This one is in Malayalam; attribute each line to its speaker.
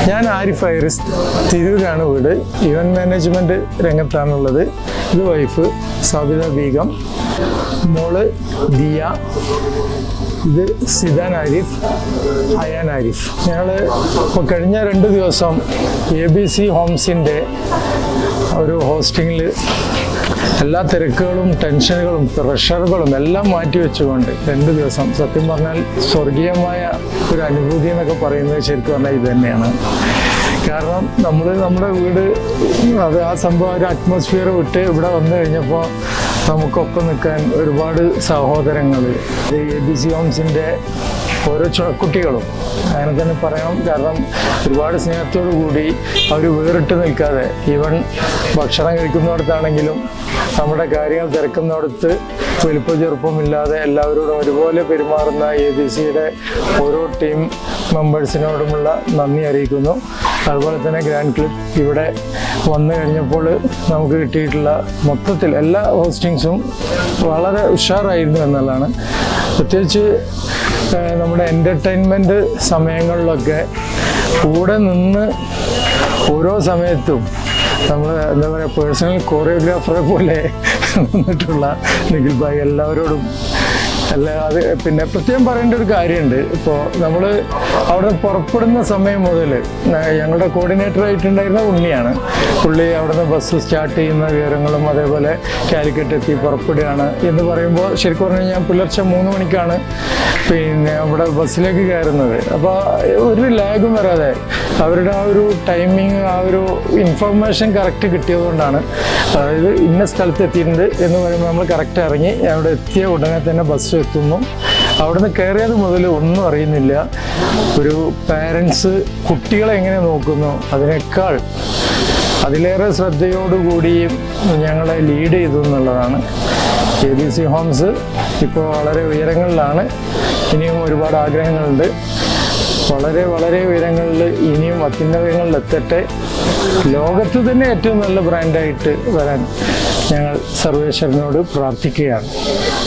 Speaker 1: ഞാൻ ആരിഫ് ഐറിസ് തിരൂരാണ് വീട് ഇവന്റ് മാനേജ്മെന്റ് രംഗത്താണുള്ളത് ഇത് വൈഫ് സബിത ബീഗം മോള് ദിയ ഇത് സിദാൻ ആരിഫ് അയാൻ ആരിഫ് ഞങ്ങൾ ഇപ്പോൾ കഴിഞ്ഞ രണ്ട് ദിവസം എ ബി സി ഹോംസിൻ്റെ ഒരു ഹോസ്റ്റിങ്ങിൽ എല്ലാ തിരക്കുകളും ടെൻഷനുകളും പ്രഷറുകളും എല്ലാം മാറ്റി വെച്ചുകൊണ്ട് രണ്ട് ദിവസം സത്യം പറഞ്ഞാൽ സ്വർഗീയമായ ഒരു അനുഭൂതി എന്നൊക്കെ പറയുന്നത് ശരിക്കും പറഞ്ഞാൽ ഇത് തന്നെയാണ് കാരണം നമ്മൾ നമ്മുടെ വീട് അത് ആ സംഭവം ഒരു അറ്റ്മോസ്ഫിയർ വിട്ട് ഇവിടെ വന്നു കഴിഞ്ഞപ്പോൾ നമുക്കൊപ്പം നിൽക്കാൻ ഒരുപാട് സഹോദരങ്ങൾ എ ബി സി ഹോംസിൻ്റെ ഓരോ ചു- കുട്ടികളും അങ്ങനെ തന്നെ പറയാം കാരണം ഒരുപാട് സ്നേഹത്തോടു കൂടി അവർ വേറിട്ട് നിൽക്കാതെ ഈവൻ ഭക്ഷണം കഴിക്കുന്നിടത്താണെങ്കിലും നമ്മുടെ കാര്യങ്ങൾ തിരക്കുന്നിടത്ത് വലിപ്പ ചെറുപ്പമില്ലാതെ എല്ലാവരോടും ഒരുപോലെ പെരുമാറുന്ന എ ബി സിയുടെ ഓരോ ടീം മെമ്പേഴ്സിനോടുമുള്ള നന്ദി അറിയിക്കുന്നു അതുപോലെ തന്നെ ഗ്രാൻഡ് ക്ലിപ്പ് ഇവിടെ വന്നു കഴിഞ്ഞപ്പോൾ നമുക്ക് കിട്ടിയിട്ടുള്ള മൊത്തത്തിൽ എല്ലാ ഹോസ്റ്റിങ്സും വളരെ ഉഷാറായിരുന്നു എന്നുള്ളതാണ് പ്രത്യേകിച്ച് ഏഹ്, നമ്മുടെ എൻ്റർടൈൻമെൻറ്റ് സമയങ്ങളിലൊക്കെ കൂടെ നിന്ന് ഓരോ സമയത്തും നമ്മൾ എന്താ പറയുക പേഴ്സണൽ കോറിയോഗ്രാഫറെ പോലെ നിന്നിട്ടുള്ള നിഖിൽ ഭായി എല്ലാവരോടും അല്ല അത് പിന്നെ പ്രത്യേകം പറയേണ്ട ഒരു കാര്യമുണ്ട് ഇപ്പോൾ നമ്മൾ അവിടെ പുറപ്പെടുന്ന സമയം മുതൽ ഞങ്ങളുടെ കോർഡിനേറ്റർ ആയിട്ടുണ്ടായിരുന്ന ഉണ്ണിയാണ് പുള്ളി അവിടുന്ന് ബസ് സ്റ്റാർട്ട് ചെയ്യുന്ന വിവരങ്ങളും അതേപോലെ കാലിക്കറ്റ് എത്തി പുറപ്പെടുകയാണ് എന്ന് പറയുമ്പോൾ ശരിക്കും പറഞ്ഞാൽ ഞാൻ പുലർച്ചെ മൂന്ന് മണിക്കാണ് പിന്നെ അവിടെ ബസ്സിലേക്ക് കയറുന്നത് അപ്പോൾ ഒരു ലാഗും വരാതെ അവരുടെ ആ ഒരു ടൈമിങ് ആ ഒരു ഇൻഫർമേഷൻ കറക്റ്റ് കിട്ടിയതുകൊണ്ടാണ് അതായത് ഇന്ന സ്ഥലത്ത് എത്തിയിട്ടുണ്ട് എന്ന് പറയുമ്പോൾ നമ്മൾ കറക്റ്റ് ഇറങ്ങി അവിടെ എത്തിയ ഉടനെ തന്നെ ബസ് എത്തുന്നു അവിടുന്ന് കയറിയത് മുതൽ ഒന്നും അറിയുന്നില്ല ഒരു പാരൻസ് കുട്ടികളെ എങ്ങനെ നോക്കുന്നു അതിനേക്കാൾ അതിലേറെ ശ്രദ്ധയോടുകൂടി ഞങ്ങളെ ലീഡ് ചെയ്തു എന്നുള്ളതാണ് എ ബി സി ഹോംസ് ഇപ്പോൾ വളരെ ഉയരങ്ങളിലാണ് ഇനിയും ഒരുപാട് ആഗ്രഹങ്ങളുണ്ട് വളരെ വളരെ ഉയരങ്ങളിൽ ഇനിയും അത്യുന്നതങ്ങളിൽ എത്തട്ടെ ലോകത്ത് തന്നെ ഏറ്റവും നല്ല ബ്രാൻഡായിട്ട് വരാൻ ഞങ്ങൾ സർവേശ്വരനോട് പ്രാർത്ഥിക്കുകയാണ്